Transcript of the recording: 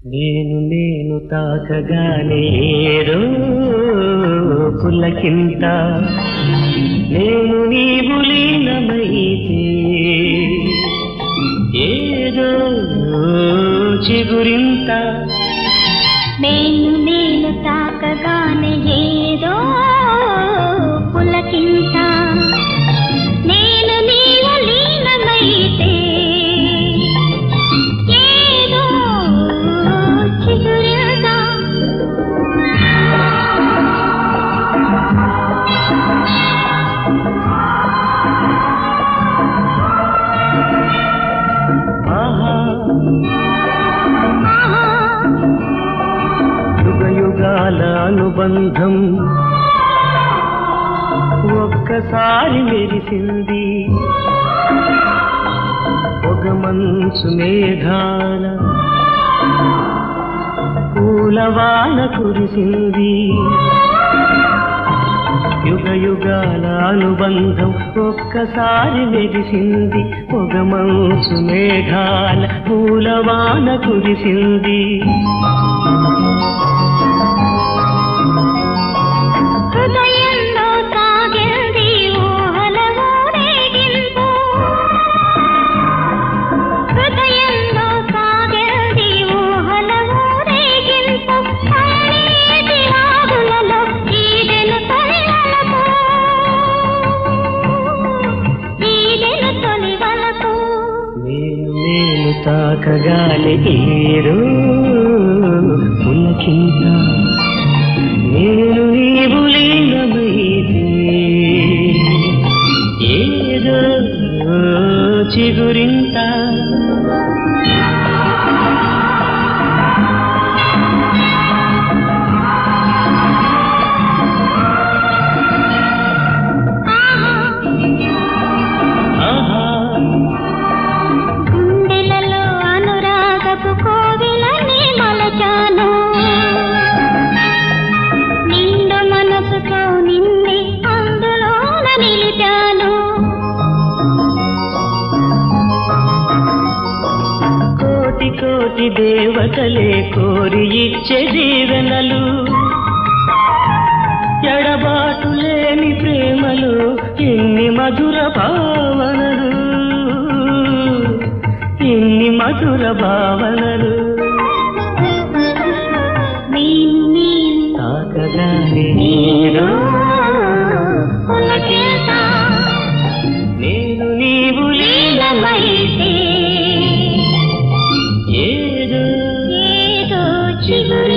నేను నేను తాకగానే ఏదో పులకింత నేను నీవు లీనమైతే ఏదో చిగురింత నేను నేను తాకగానే ఏదో పులకింత నేను నీవు లీనమైతే ఏదో చిగురింత ఆహా ఆహా యుగ యుగాల అనుబంధం ఒక్కసారి మెరిసింది ఒక మంచు మేఘాల పూలవాన కురిసింది యుగ యుగాల అనుబంధం ఒక్కసారి మెరిసింది ఒక మంచు మేఘాల పూలవాన కురిసింది హృదయంలో సాగింది ఊహల ఊరేగింపు హృదయంలో సాగింది ఊహల ఊరేగింపు అన్నిటి రాగులలో ఈడెను తొలి వలపు ఈడెను తొలి వలపు నేను నేను తాకగానే ఏరు పులకింత నేను నీవు లీనమైతే ఏదో చిగురింత ఆహా గుండెలలో అనురాగపు కోవిలని మలచాను నిండు మనసుతో నిన్నే అందులోన నిలిచాను కోటి కోటి దేవతలే కోరి ఇచ్చే దీవెనలు ఎడబాటు లేని ప్రేమలు ఎన్ని మధుర భావనలు ఎన్ని మధుర భావనలు నేను నేను తాకగానే నేను పులకింత నేను నీవు లీలమైతే లీలమైతే ఏదో ఏదో చిగురు